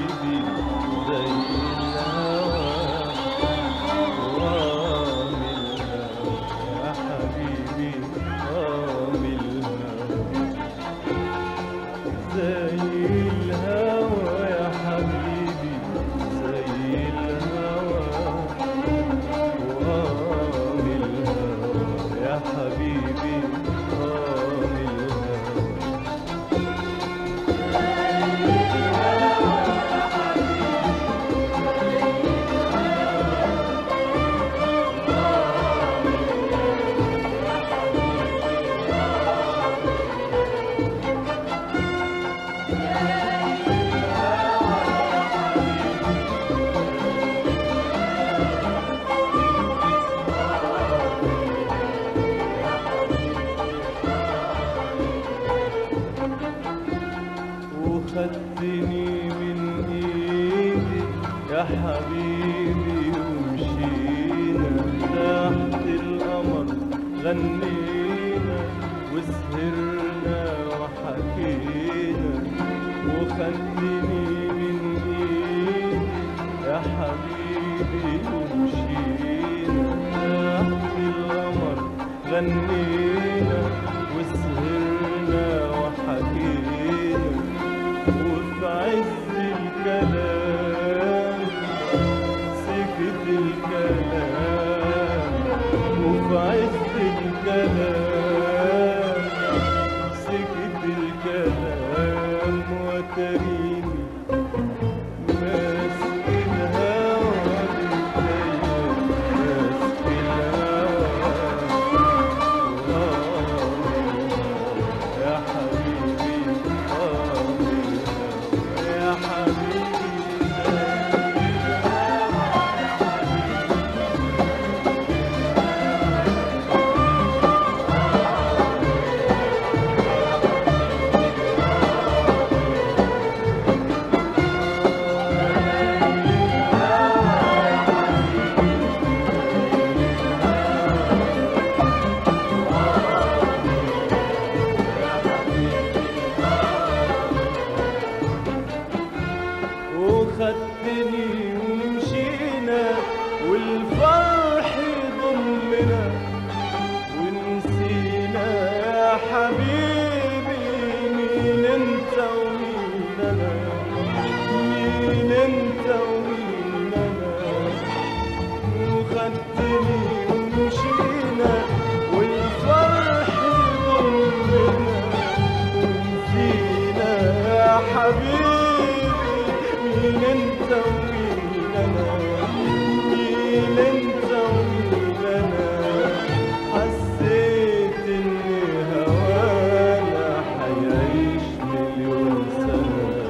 حبيبي زي الهوى غرام الهوى يا حبيبي غرام الهوى زي الهوى يا حبيبي زي الهوى غرام الهوى يا حبيبي غرام الهوى وخدتني من ايدي يا حبيبي ومشينا تحت القمر غنينا وسهرنا وحكينا وخدتني من ايدي يا حبيبي ومشينا تحت القمر غنينا وسهرنا وحكينا وفي عز الكلام سكت الكلام وفي عز الكلام سكت الكلام وتريني ماسك الهوى بالدنيا ماسك الهوى يا حبيبي يا حبيبي وخدتني ومشينا والفرح ضمنا ونسينا يا حبيبي مين انت ومين انا مين انت ومين انا وخدتني ومشينا والفرح ضمنا ونسينا يا حبيبي مين انت ومين انا مين انت ومين انا حسيت ان هوانا حيعيش مليون سنه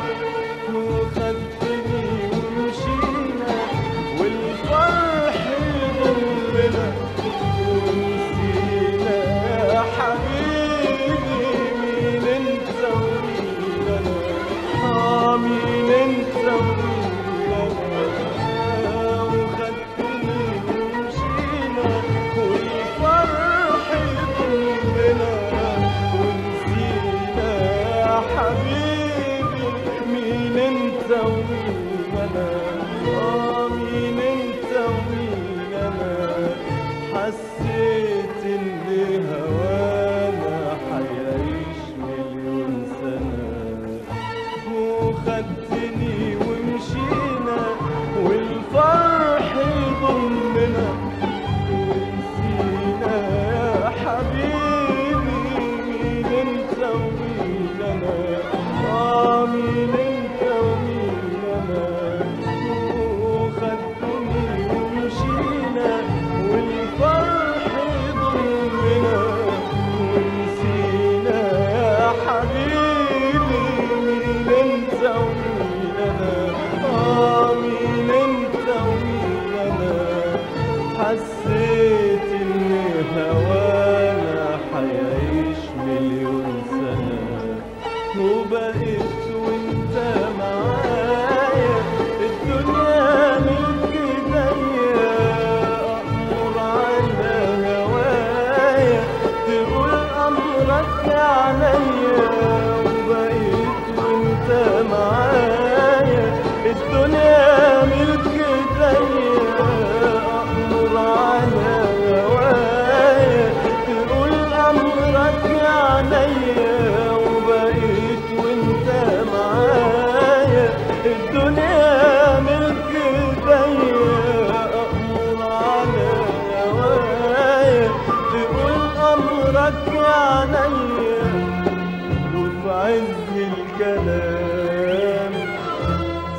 وخدتني ومشينا والفرح ضمنا ونسينا يا حبيبي مين انت ومين انا آه مين انت ومين انا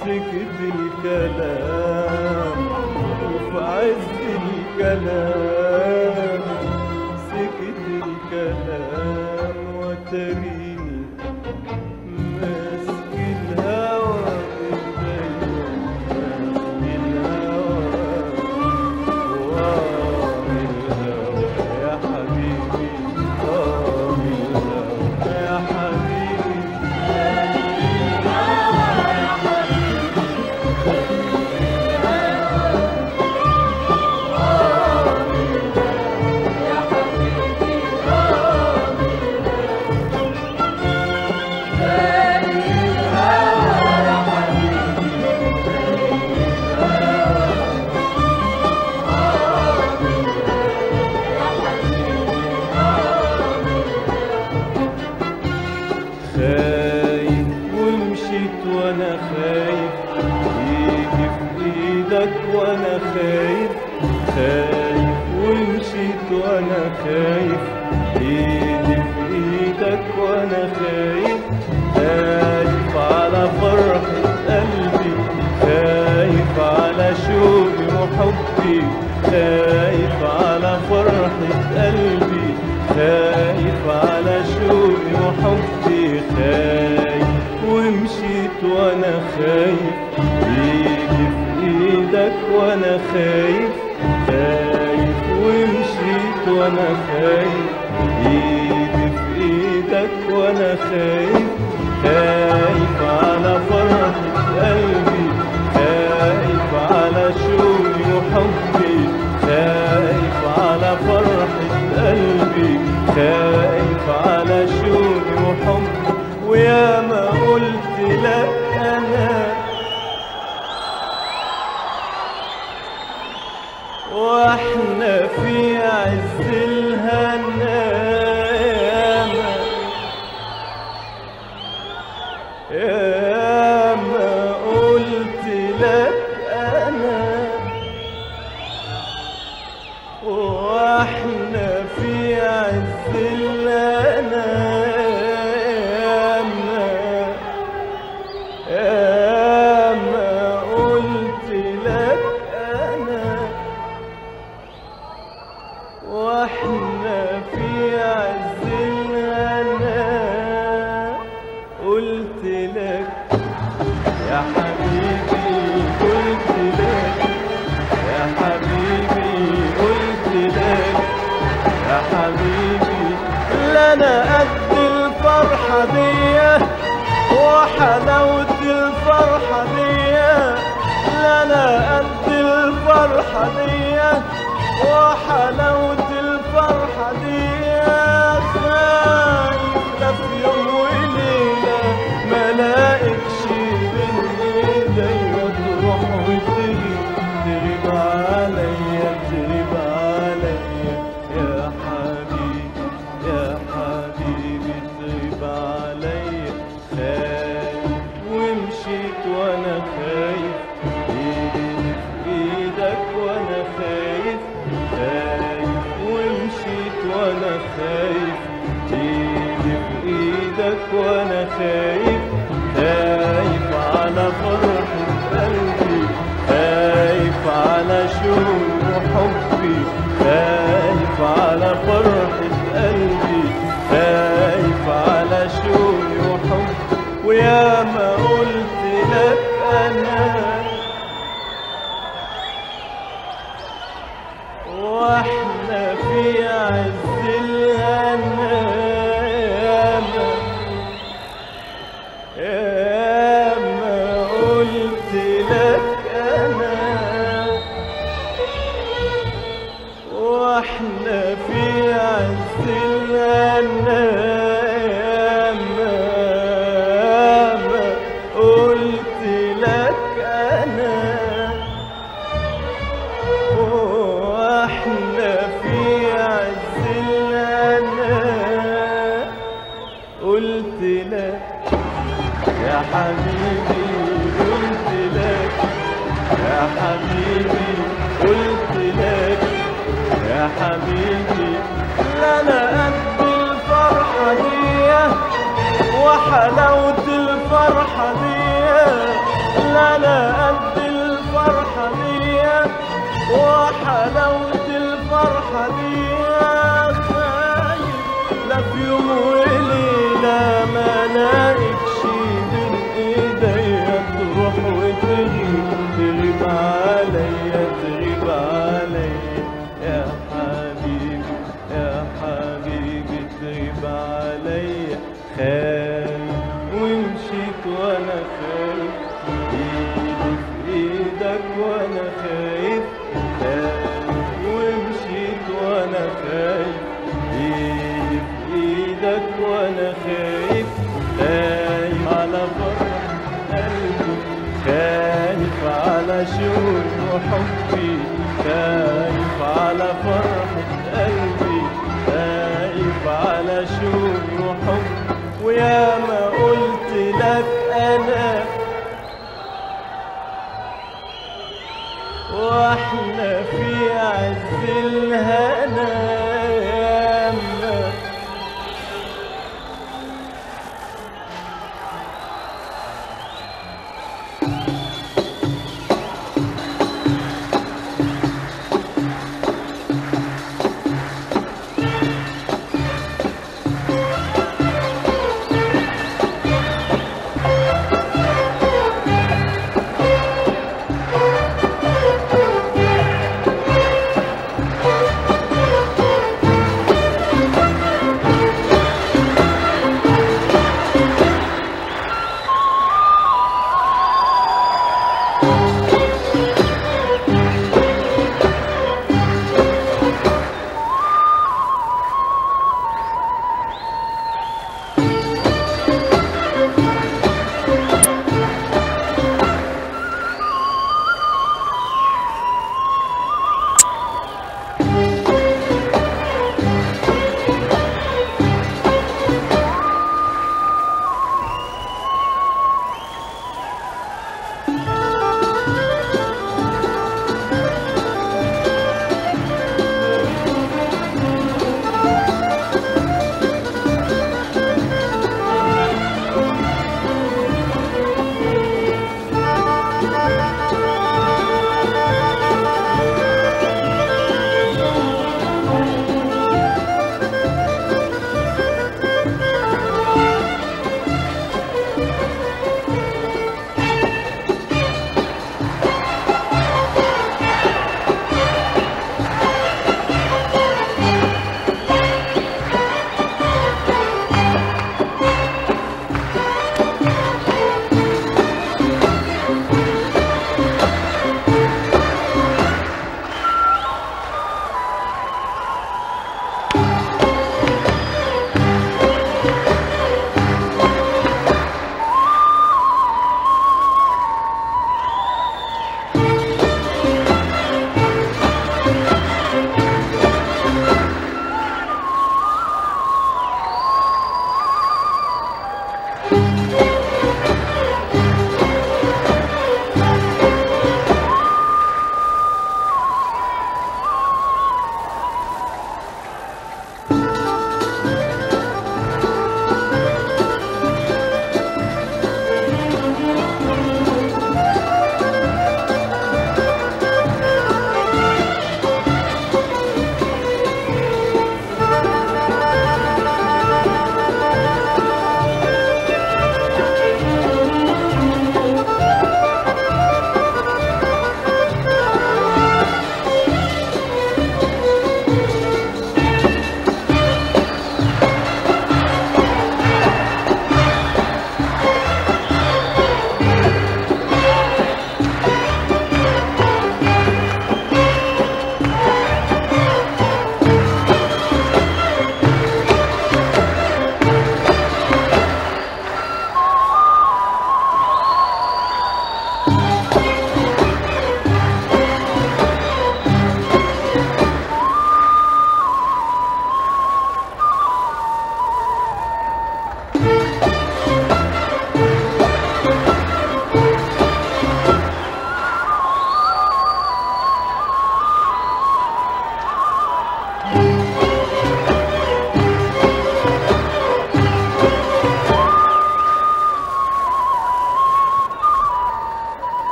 سكت الكلام وفي عز الكلام سكت الكلام وتريني ماسك الهوى بإيديا ماسك الهوى وآه الهوى يا حبيبي آه الهوى يا حبيبي خايف ومشيت وانا خايف يجي في ايدك وانا خايف خايف ومشيت وانا خايف ايدي في ايدك وانا خايف خايف على فرحة قلبي خايف على شوقي وحبي خايف على فرحة قلبي خايف على شوقي وحبي خايف ومشيت وانا خايف ايدي في ايدك وانا خايف خايف ومشيت وانا خايف ايدي في ايدك وانا خايف خايف على فرحة قلبي خايف على شوقي وحبي خايف على فرحة قلبي خايف على شوقي وحبي ويا ما قلت لك انا واحنا في عز الهنا ياما ياما قلت لك انا واحنا في عز الهنا ياما ياما قلت لك انا واحنا في عز الهنا قلت لك يا حبيبي قلت لك يا حبيبي قلت لك يا حبيبي لا انا قد الفرحة دي وحلاوة الفرحة دي لا انا قد الفرحة دي وحلاوة الفرحة دي خايف لا في يوم وليلة ما لاقيكش بين ايديا تروح وتغيب تغيب عليا تغيب عليا يا حبيبي يا حبيبي تغيب عليا خايف ومشيت وانا خايف ايدي في ايدك وانا خايف خايف ومشيت وانا خايف ايدي في ايدك وانا خايف خايف على فرحة قلبي خايف على شوق وحبي خايف على فرحة قلبي خايف على شوق وحبي ويا ما قلت لك انا واحنا في عز الهنا ياما ياما قلت لك انا واحنا في عز الهنا ياما ياما قلت لك انا واحنا في عز الهنا قلت لك يا حبيبي قلت لك يا حبيبي قلت لك يا حبيبي لا انا قد الفرحة دي وحلاوة الفرحة دي لا تغيب تغيب عليا تغيب عليا يا حبيبي يا حبيبي تغيب عليا خايف ومشيت وانا خايف ايدي في ايدك وانا خايف خايف ومشيت وانا خايف ايدي في ايدك وانا خايف خايف على فرح قلبي خايف على شوق وحبي خايف على فرح قلبي خايف على شوق وحب ويا ما قلت لك انا واحنا في عز الهنا ياما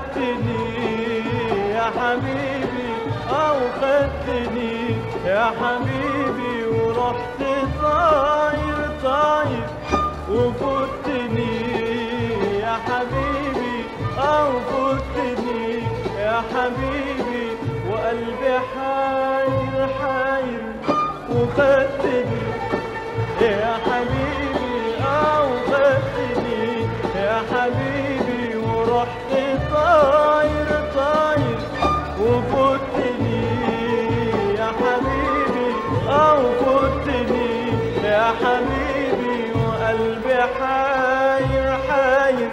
وخدتني يا حبيبي أو خدتني يا حبيبي ورحت طاير طاير وفوتني يا حبيبي أو فوتني يا حبيبي وقلبي حاير حاير وخدتني يا حبيبي أو خدتني يا حبيبي ورحت طاير طاير وفوتني يا حبيبي أو فوتني يا حبيبي وقلبي حاير حاير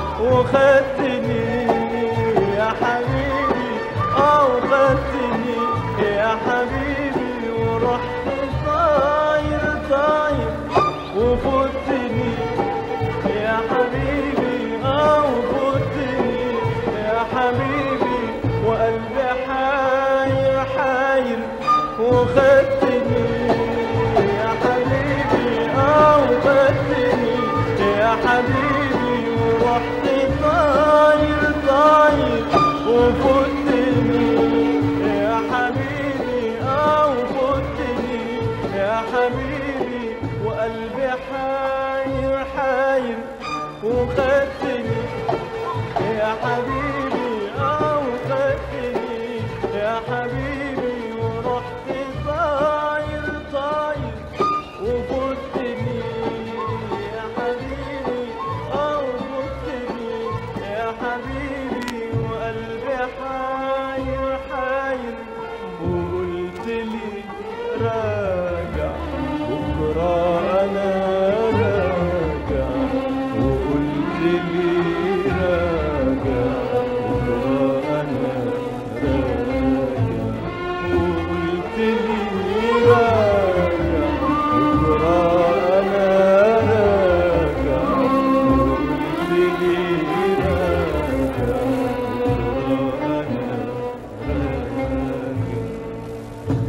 وخدتني يا حبيبي أو خدتني يا حبيبي ورحت طاير طاير وفوتني يا حبيبي أو فوتني يا حبيبي وقلبي حاير حاير وخدتني يا حبيبي أو خدتني يا حبيبي ورحت طاير طاير وفوتني يا حبيبي أو فوتني يا حبيبي وقلبي حاير حاير وخدتني يا حبيبي أو خدتني يا حبيبي ورحت طاير طاير وفوتني يا حبيبي أو فوتني يا حبيبي وقلبي حاير حاير وقلت لي راجع بكرة أنا راجع وقلت لي راجع بكرة أنا راجع وقلت لي راجع بكرة أنا راجع وقلت لي راجع بكرة أنا راجع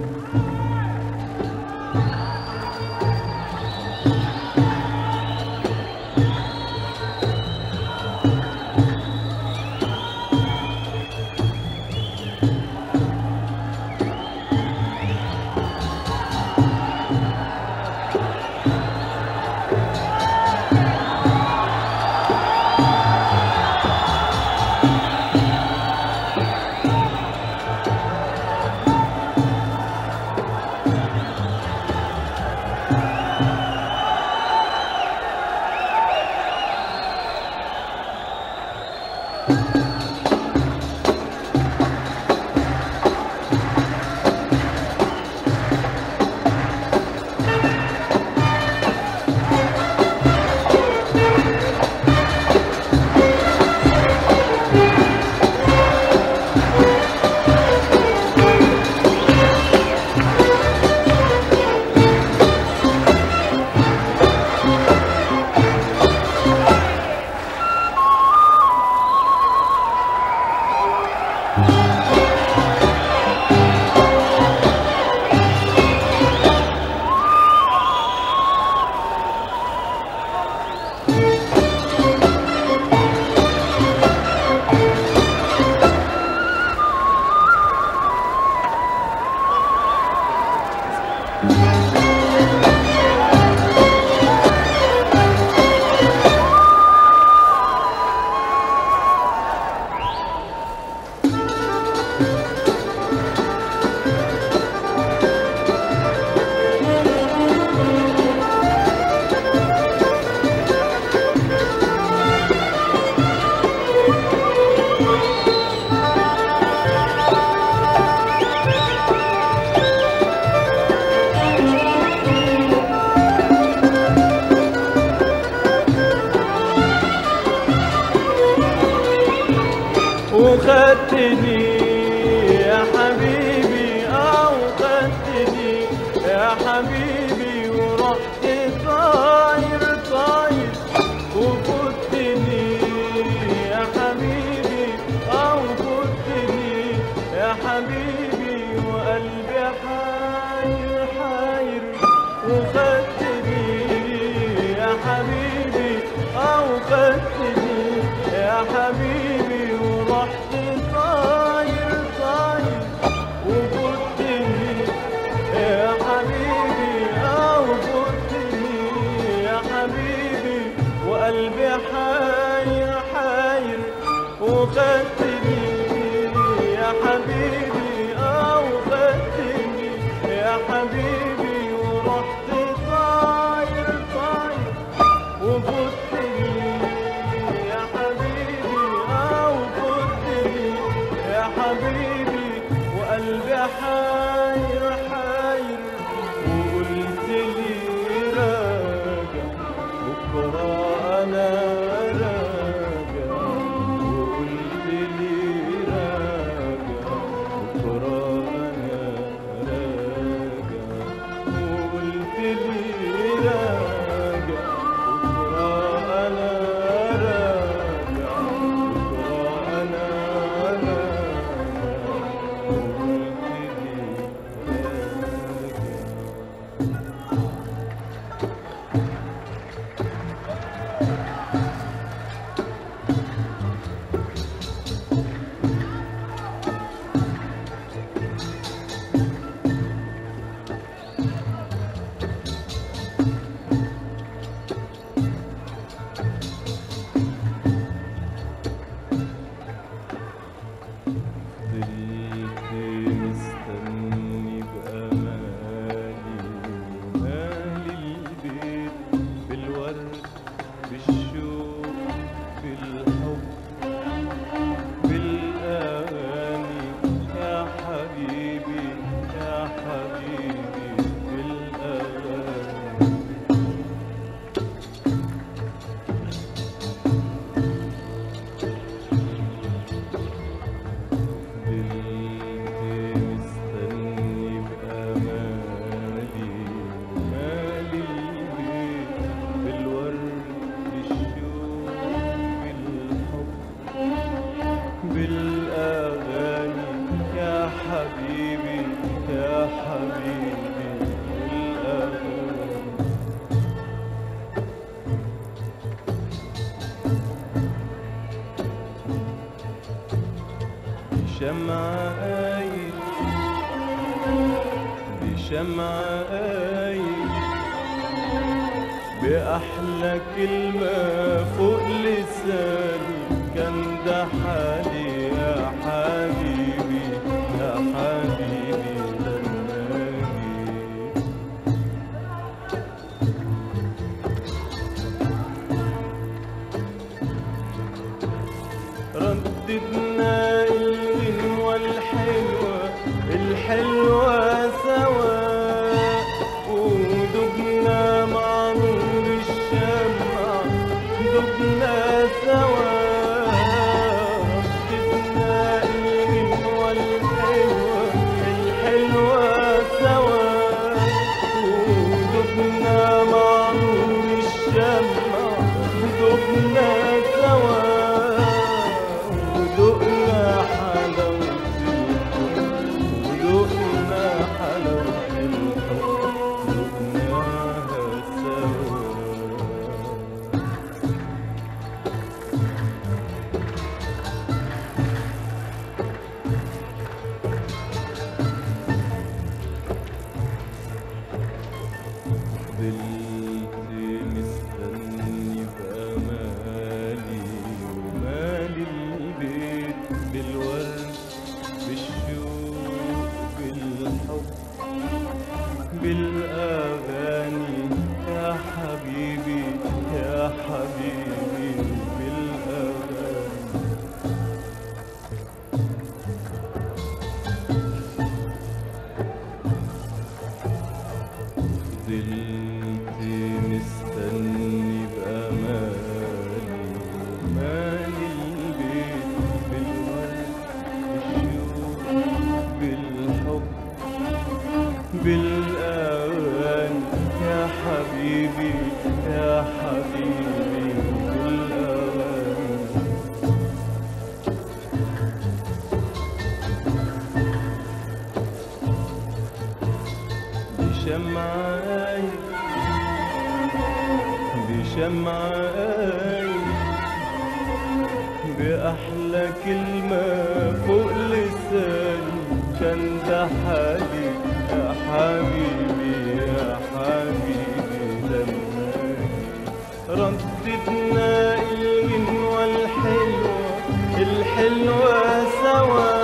وخدتني يا حبيبي أو خدتني يا حبيبي ورحت طاير طاير وفوتني يا حبيبي أو فوتني يا حبيبي وقلبي حاير حاير وخدتني يا حبيبي أو خدتني يا حبيبي ورحت حبيبي وقلبي حاير حاير وقلت لي راجع بكرة أنا راجع وقلت لي راجع بكرة أنا راجع وقلت لي راجع بكرة أنا راجع بكرة أنا راجع وقلت لي راجع فضلت مستني بأمالي مالي البيت بالورد بالشوق بالحب بالأغاني يا حبيبي يا حبيبي بالأغاني فضلت مستني بأمالي مالي البيت بالورد بالشوق بالحب بالأغاني يا حبيبي يا حبيبي بالأغاني بشمعة بشمعة بأحلى كلمة فوق لساني كان ده حالي يا حبيبي يا حبيبي لما جيت رددنا الغنوة الحلوة الحلوة سوا ودبنا مع نور الشمع دبنا سوا رددنا الغنوة الحلوة الحلوة سوا ودبنا مع نور الشمع دبنا سوا ودقنا حلاوة الحب ودقنا حلاوة الحب دقناها سوا فضلت مستني بأمالي ومالي البيت بالورد بالشوق بالحب بالأغاني يا حبيبي يا حبيبي بالأغاني فضلت مستني بأمالي مالي البيت بالورد بالشوق بالحب بالأغاني يا حبيبي يا حبيبي بالأغاني بشمعاي بشمعاي بأحلى كلمة فوق لساني كان ده حالي يا حبيبي يا حبيبي لما رددنا الغنوة الحلوة الحلوة سوا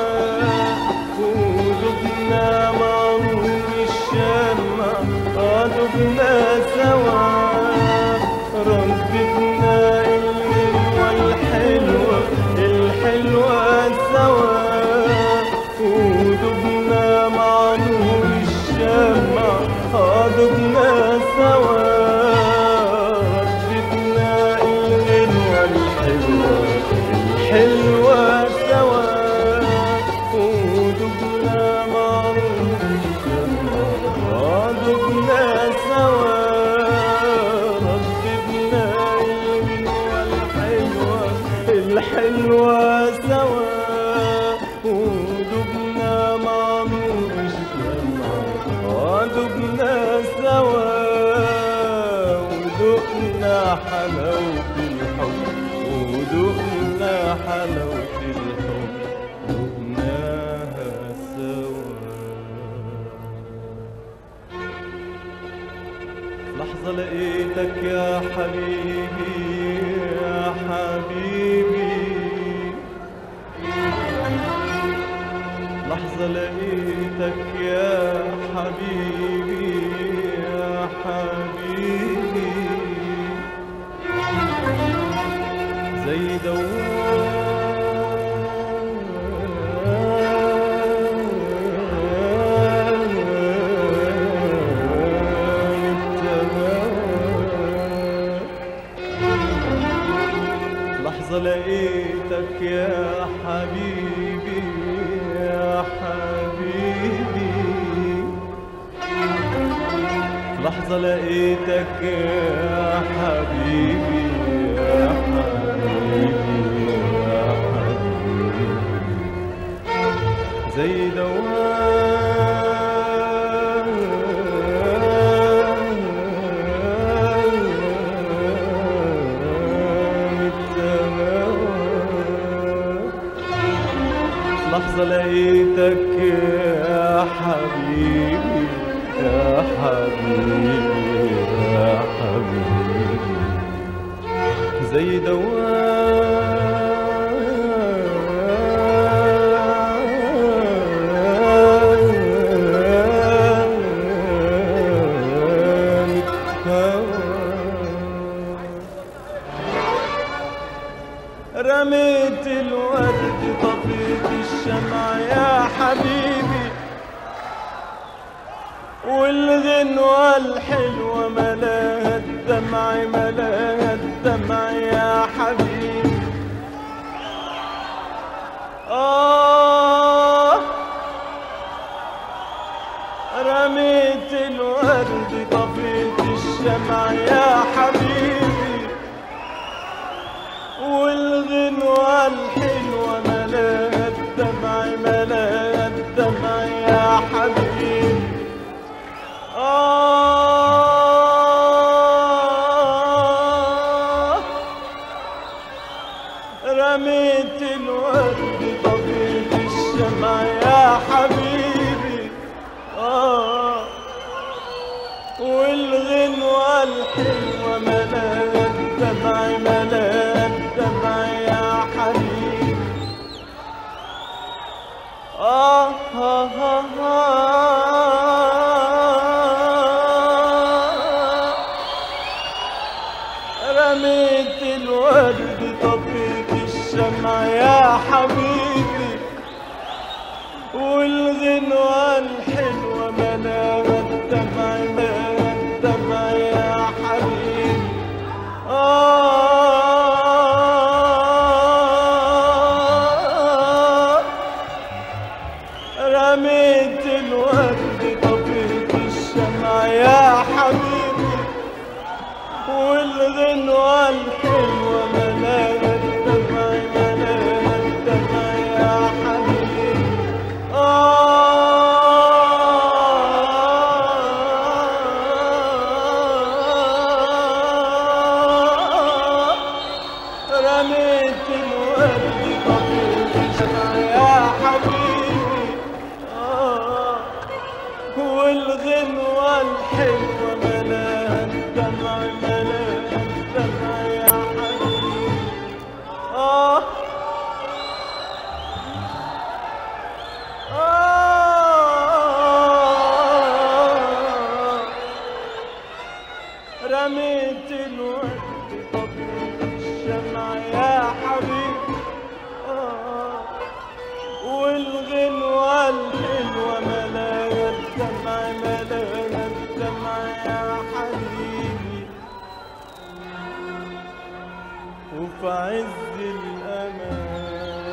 ودبنا مع نور الشمع آه دبنا سوا رددنا الغنوة الحلوة الحلوة سوا حلاوة الحب ودقنا حلاوة الحب دقناها سوا لحظة لقيتك يا حبيبي يا حبيبي لحظة لقيتك يا حبيبي يا حبيبي زي دوام لحظة لقيتك يا حبيبي يا حبيبي لحظة لقيتك يا حبيبي يا حبيبي يا حبيبي زي دوام التمام لحظة لقيتك يا حبيبي يا حبيبي يا حبيبي زي دوام الهوى رميت الورد طفيت الشمع يا حبيبي والغنوة الحلوة ملاها الدمع ملاها الدمع يا حبيبي آه رميت الورد طفيت الشمع يا حبيبي والغنوة الحلوة ملاها الدمع ملاها الدمع يا حبيبي آه رميت الورد طفيت الشمع يا حبيبي آه والغنوة الحلوة ملاها الدمع ملاها الدمع يا حبيبي آه آه آه آه رميت الورد طفيت الشمع يا حبيبي والغنوة الحلوة ملاها الدمع ملاها الدمع يا حبيبي آه رميت الورد طفيت الشمع يا حبيبي والغنوة الحلوة ملاها الدمع ملاها الدمع يا حبيبي آه رميت الورد طفيت الشمع يا حبيبي آه والغنوة الحلوة ملاها الدمع ملاها الدمع يا حبيبي آه آه رميت الورد طفيت الشمع يا حبيبي آه والغنوة الحلوة ملاها الدمع ملاها الدمع يا حبيبي وفي عز الأمان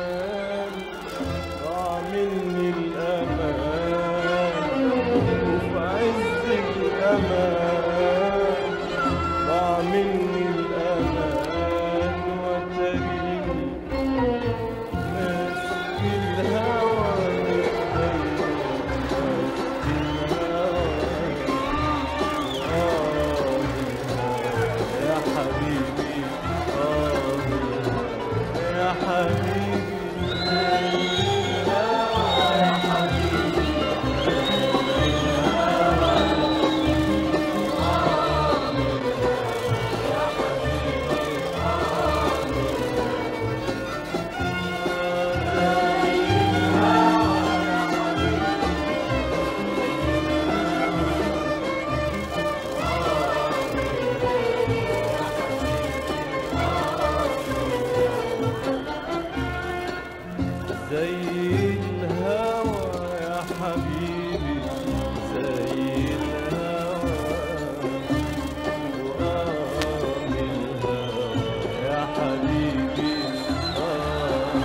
ضاع مني الأمان وفي عز الأمان ضاع مني الأمان وتريني ماسك الهوى ماسك الهوى يا حبيبي زي الهوى يا حبيبي زي الهوى وآه الهوى يا حبيبي آه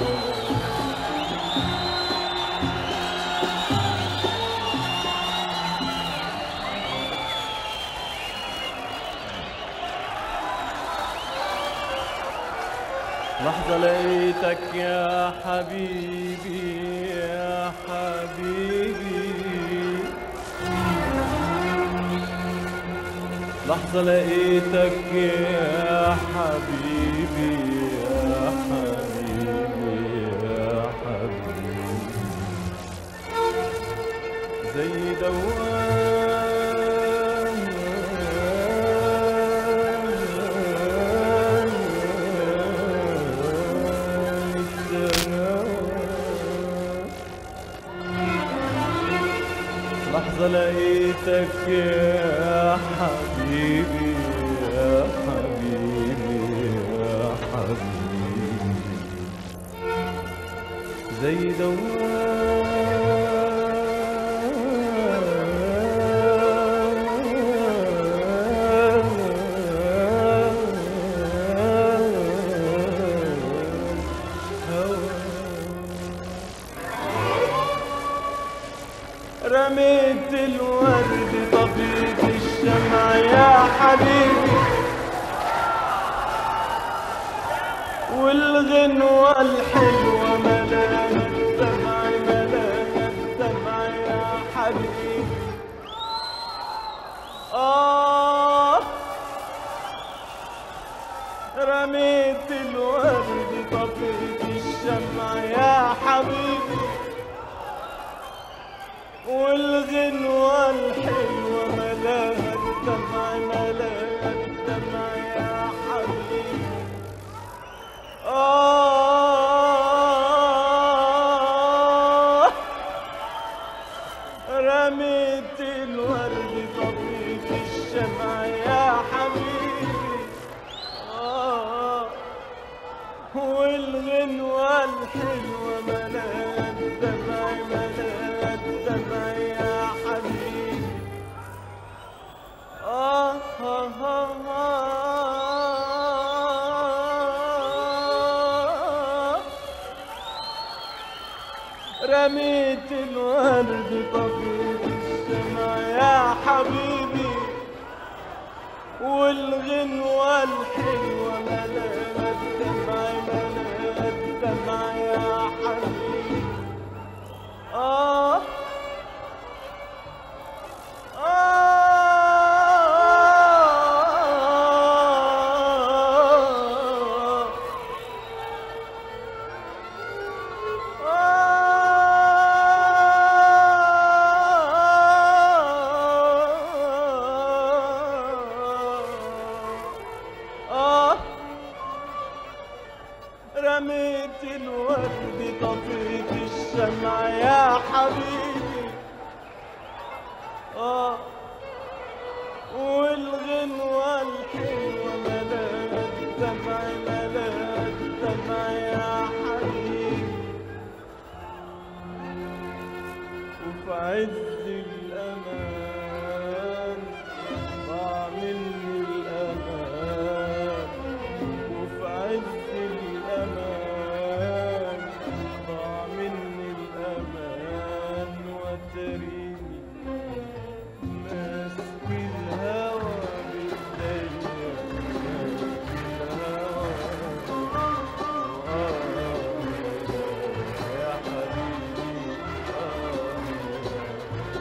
لحظة لقيتك يا حبيبي يا حبيبي لحظة لقيتك يا حبيبي يا حبيبي يا حبيبي زي دوام لحظة لقيتك يا حبيبي يا حبيبي يا حبيبي زي رميت الورد طفيت الشمع يا حبيبي والغنوة الحلوة ملاها الدمع ملاها الدمع يا حبيبي آه رميت الورد طفيت الشمع يا حبيبي والغنوة الحلوة ملاها الدمع ملاها الدمع يا حبيبي آه رميت الورد طفيت الشمع يا حبيبي آه والغنوة الحلوة ملاها الدمع ملاها الدمع يا حبيبي آه آه آه آه رميت الورد طفيت الشمع يا حبيبي والغنوة الحلوة ملاها الدمع ملاها الدمع يا حبيبي آه آه آه رميت الورد طفيت الشمع يا حبيبي آه والغنوة الحلوة ملاها الدمع ملاها الدمع يا حبيبي وفي عز الأمان ضاع مني الأمان وفي عز الأمان ضاع مني الأمان وتريني ماسك الهوى بإيديا ماسك الهوى آه يا حبيبي آه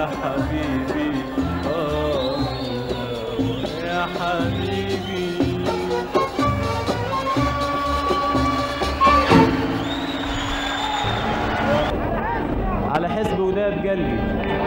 حبيبي آه يا حبيبي على حسب وداد قلبي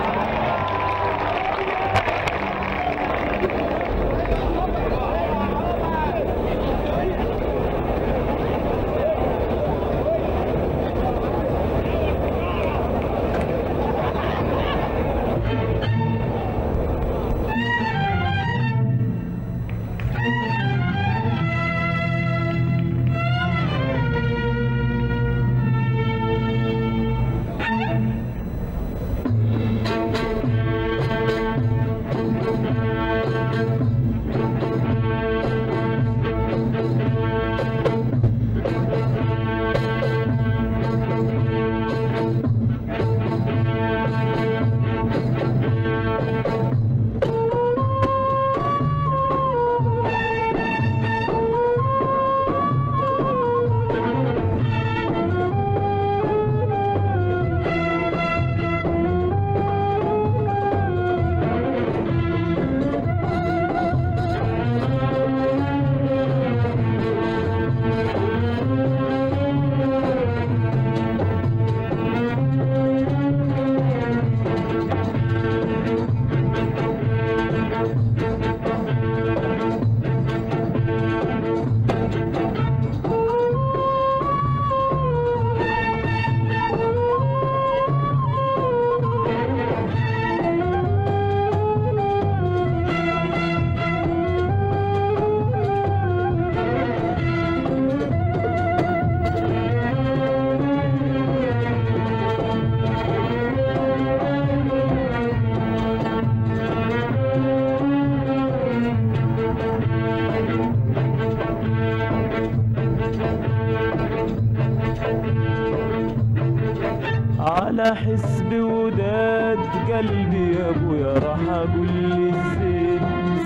على حسب وداد قلبي يا ابويا راح اقول للزين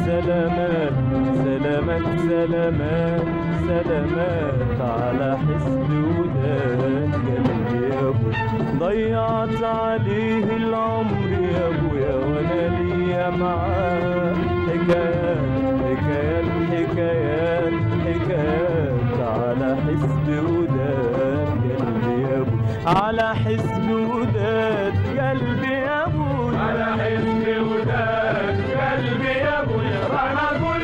سلامات سلامات سلامات سلامات على حسب وداد قلبي يا ابويا ضيعت عليه العمر يا ابويا وانا ليا معاه حكايات حكايات حكايات حكايات على حسب وداد قلبي يا ابويا على حسب وداد قلبي يا ابويا على حزب وداد قلبي يا ابويا راح اقول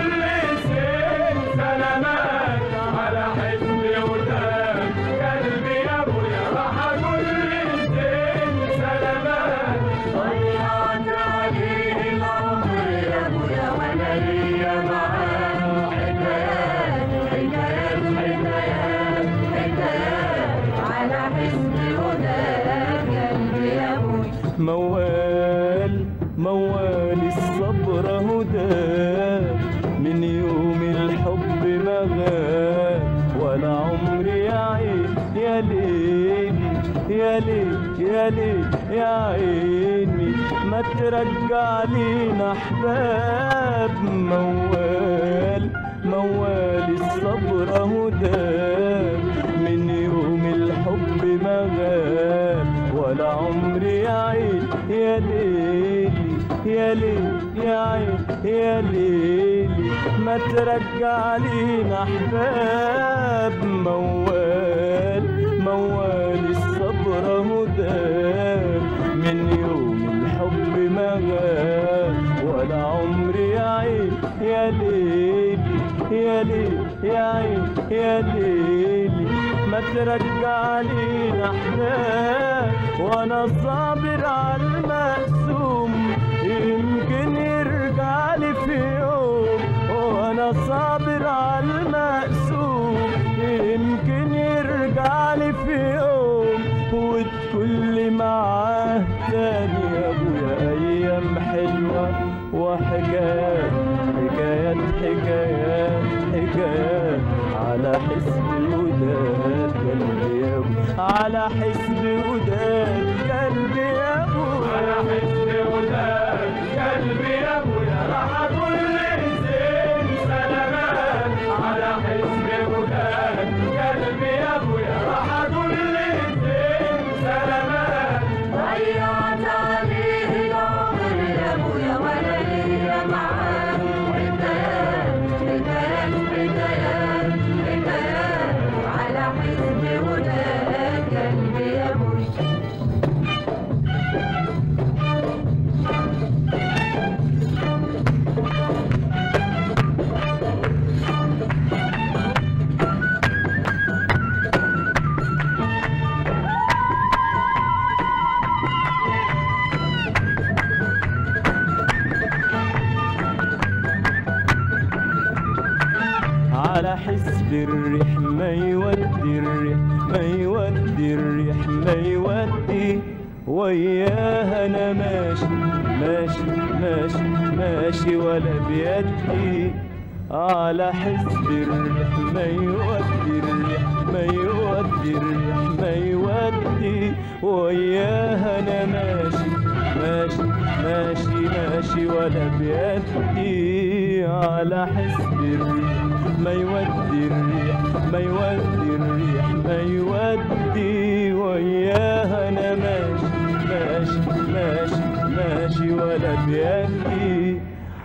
لسين سلامات على حزب وداد قلبي يا ابويا راح اقول لسين سلامات ضيعت عليه العمر يا ابويا وانا ليا معاه حكايات حكايات حكايات حكايات على حزب وداد قلبي يا ابويا موال موال الصبر هدى من يوم الحب ما غاب ولا عمري يا عين يا ليل يا ليل يا ليل يا عيني ما ترجع لينا احباب موال موال الصبر هدى من يوم الحب ما غاب ولا عمري يا عين يا ليلي يا ليل يا عين يا ليلي ما ترجع لينا احباب موال موال الصبر هدى من يوم الحب ما غاب ولا عمري يا عين يا ليلي يا ليل يا عين يا ليلي ما ترجع لينا احنا وانا صابر على المقسوم يمكن يرجع لي في يوم وانا صابر على المقسوم يمكن يرجع لي في يوم وتكل معاه تاني يا ابويا ايام حلوه وحكايات حكايات حكايات حكايات على حسب وداد قلبي يا ابو على حسب وداد قلبي يا ابو على حزب وداد قلبي يا ابويا راح اقول لزين سلامات على حزب وداد قلبي يا ابويا راح اقول لزين سلامات ضيعت على حسب الريح ما يودي الريح ما يودي الريح ما يودي وياها انا ماشي ماشي ماشي ماشي ولا بيدي على حسب الريح ما يودي الريح ما يودي الريح ما يودي وياها انا ماشي ماشي ماشي ماشي ولا بيدي على حسب الريح ما يودي الريح ما يودي الريح ما يودي وياها انا ماشي ماشي ماشي ماشي ولا بيدي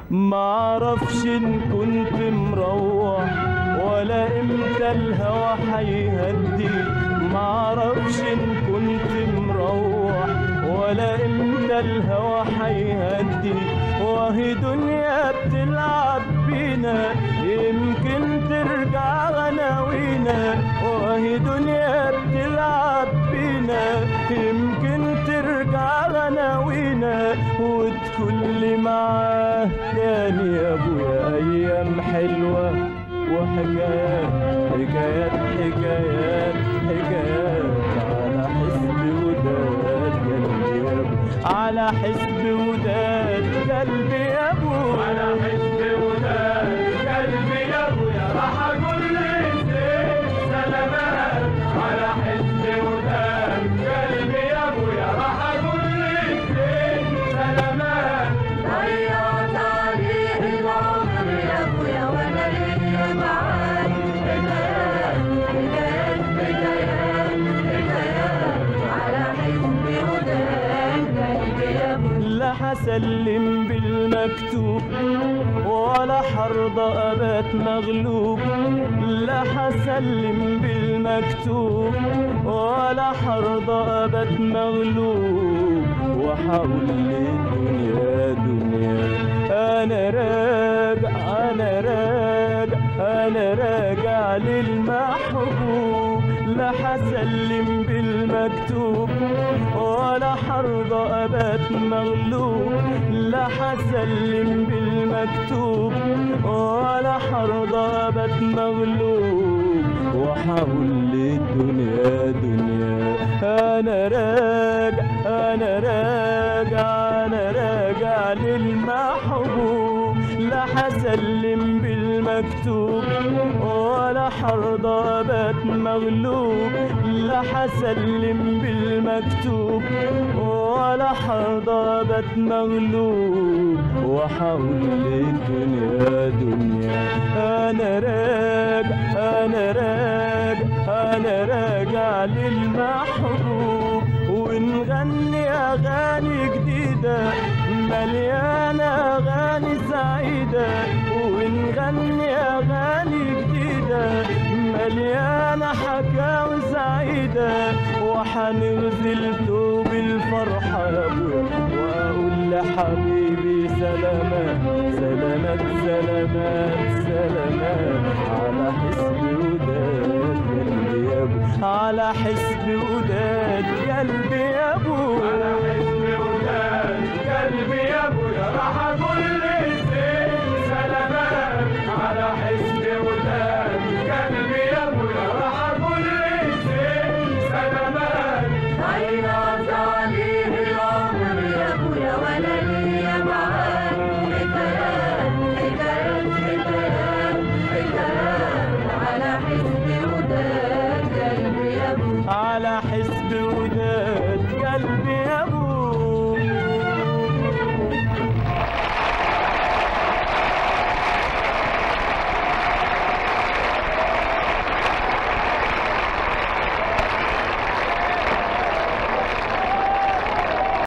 معرفش ان كنت مروح ولا امتى الهوى حيهدي معرفش ان كنت مروح ولا امتى الهوى حيهدي وهي دنيا بتلعب بينا يمكن ترجع غناوينا وهي دنيا بتلعب بينا يمكن ترجع غناوينا وتكل معاه تاني يا ابويا ايام حلوه وحكايات حكايات حكايات حكايات على حسب وداد قلبي يا ابو على حسب وداد قلبي يا ابو على حسب وداد قلبي يا ابويا راح اقول للزين سلامات على حسب وداد قلبي يا ابويا راح اقول للزين سلامات ضيعت عليه العمر يا ابويا وانا ليا معاك حكايات حكايات حكايات حكايات على حسب وداد قلبي يا ابويا لا حسلم بالمكتوب ولا حرضى أبات مغلوب لا حسلم بالمكتوب ولا حرضى أبات مغلوب وحاول للدنيا دنيا أنا راجع أنا راجع أنا راجع للمحبوب لا حسلم بالمكتوب ولا حرضى أبات مغلوب لا حسلم بالمكتوب ولا حرضى أبات مغلوب وحاول للدنيا دنيا أنا راجع أنا راجع أنا راجع للمحبوب لا حسلم بالمكتوب ولا حرضى أبات مغلوب لا حسلم بالمكتوب ولا حرضى أبات مغلوب وحول الدنيا دنيا أنا راجع أنا راجع أنا راجع للمحبوب ونغني أغاني جديدة مليانة أغاني سعيدة ونغني أغاني جديدة مليانة حكاوي سعيدة وحنغزل توب الفرحة يا أبويا وأقول لحبيبي سلامات سلامات سلامات سلامات على حسب وداد قلبي يا أبو على حسب وداد قلبي يا أبو